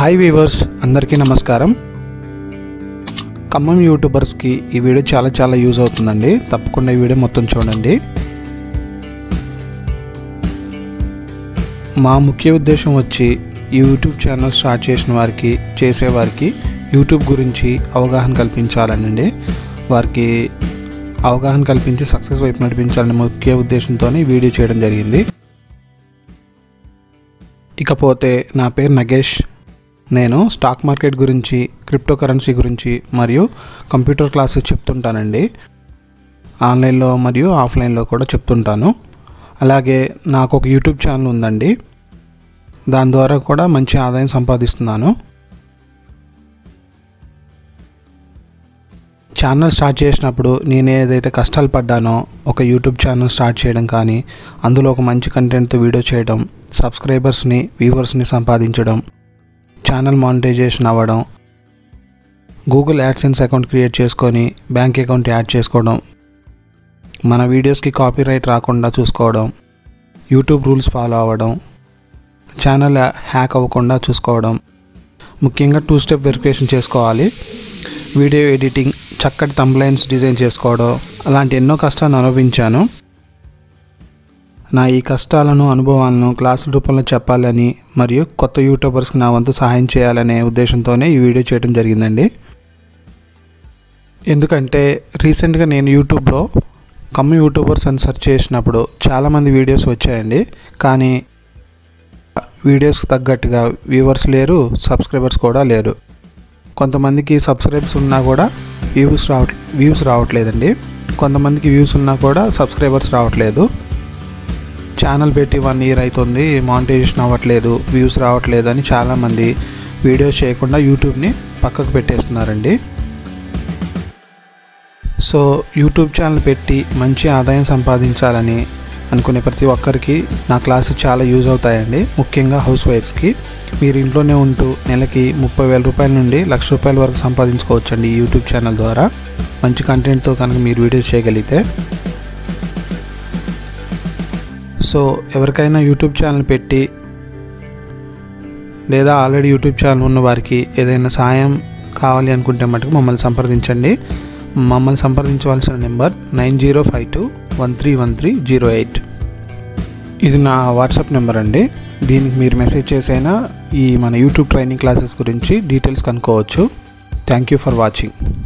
hi weavers అందరికీ నమస్కారం ఖమ్మం యూట్యూబర్స్కి ఈ వీడియో చాలా చాలా యూజ్ అవుతుందండి తప్పకుండా ఈ వీడియో మొత్తం చూడండి మా ముఖ్య ఉద్దేశం వచ్చి ఈ యూట్యూబ్ ఛానల్ స్టార్ట్ చేసిన వారికి చేసేవారికి యూట్యూబ్ గురించి అవగాహన కల్పించాలనండి వారికి అవగాహన కల్పించి సక్సెస్ వైపు నడిపించాలనే ముఖ్య ఉద్దేశంతో ఈ వీడియో చేయడం జరిగింది ఇకపోతే నా పేరు నగేష్ నేను స్టాక్ మార్కెట్ గురించి క్రిప్టో కరెన్సీ గురించి మరియు కంప్యూటర్ క్లాసెస్ చెప్తుంటానండి ఆన్లైన్లో మరియు ఆఫ్లైన్లో కూడా చెప్తుంటాను అలాగే నాకు ఒక యూట్యూబ్ ఛానల్ ఉందండి దాని ద్వారా కూడా మంచి ఆదాయం సంపాదిస్తున్నాను ఛానల్ స్టార్ట్ చేసినప్పుడు నేను ఏదైతే కష్టాలు పడ్డానో ఒక యూట్యూబ్ ఛానల్ స్టార్ట్ చేయడం కానీ అందులో ఒక మంచి కంటెంట్తో వీడియో చేయడం సబ్స్క్రైబర్స్ని వ్యూవర్స్ని సంపాదించడం ఛానల్ మానిటైజేషన్ అవ్వడం గూగుల్ యాడ్సెన్స్ అకౌంట్ క్రియేట్ చేసుకొని బ్యాంక్ అకౌంట్ యాడ్ చేసుకోవడం మన వీడియోస్కి కాపీరైట్ రాకుండా చూసుకోవడం యూట్యూబ్ రూల్స్ ఫాలో అవ్వడం ఛానల్ హ్యాక్ అవ్వకుండా చూసుకోవడం ముఖ్యంగా టూ స్టెప్ వెరిఫికేషన్ చేసుకోవాలి వీడియో ఎడిటింగ్ చక్కటి తంబ్లైన్స్ డిజైన్ చేసుకోవడం అలాంటి ఎన్నో కష్టాలను అనుభవించాను నా ఈ కష్టాలను అనుభవాలను క్లాసుల రూపంలో చెప్పాలని మరియు కొత్త యూట్యూబర్స్కి నా వంతు సహాయం చేయాలనే ఉద్దేశంతోనే ఈ వీడియో చేయడం జరిగిందండి ఎందుకంటే రీసెంట్గా నేను యూట్యూబ్లో కమ్మ యూట్యూబర్స్ అని సెర్చ్ చేసినప్పుడు చాలామంది వీడియోస్ వచ్చాయండి కానీ వీడియోస్కి తగ్గట్టుగా వ్యూవర్స్ లేరు సబ్స్క్రైబర్స్ కూడా లేరు కొంతమందికి సబ్స్క్రైబర్స్ ఉన్నా కూడా వ్యూస్ రావట్ వ్యూస్ రావట్లేదండి కొంతమందికి వ్యూస్ ఉన్నా కూడా సబ్స్క్రైబర్స్ రావట్లేదు ఛానల్ పెట్టి వన్ ఇయర్ అవుతుంది మానిటైజేషన్ అవ్వట్లేదు వ్యూస్ రావట్లేదు అని చాలామంది వీడియోస్ చేయకుండా యూట్యూబ్ని పక్కకు పెట్టేస్తున్నారండి సో యూట్యూబ్ ఛానల్ పెట్టి మంచి ఆదాయం సంపాదించాలని అనుకునే ప్రతి ఒక్కరికి నా క్లాసెస్ చాలా యూజ్ అవుతాయండి ముఖ్యంగా హౌస్ వైఫ్స్కి మీరు ఇంట్లోనే ఉంటూ నెలకి ముప్పై వేల రూపాయల నుండి లక్ష రూపాయల వరకు సంపాదించుకోవచ్చండి ఈ యూట్యూబ్ ఛానల్ ద్వారా మంచి కంటెంట్తో కనుక మీరు వీడియోస్ చేయగలిగితే సో ఎవరికైనా యూట్యూబ్ ఛానల్ పెట్టి లేదా ఆల్రెడీ యూట్యూబ్ ఛానల్ ఉన్న వారికి ఏదైనా సాయం కావాలి అనుకుంటే మటుకు మమ్మల్ని సంప్రదించండి మమ్మల్ని సంప్రదించవలసిన number nine zero five two one three one three zero eight ఇది నా వాట్సాప్ నెంబర్ అండి దీనికి మీరు మెసేజ్ చేసైనా ఈ మన యూట్యూబ్ ట్రైనింగ్ క్లాసెస్ గురించి డీటెయిల్స్ కనుక్కోవచ్చు థ్యాంక్ యూ ఫర్ వాచింగ్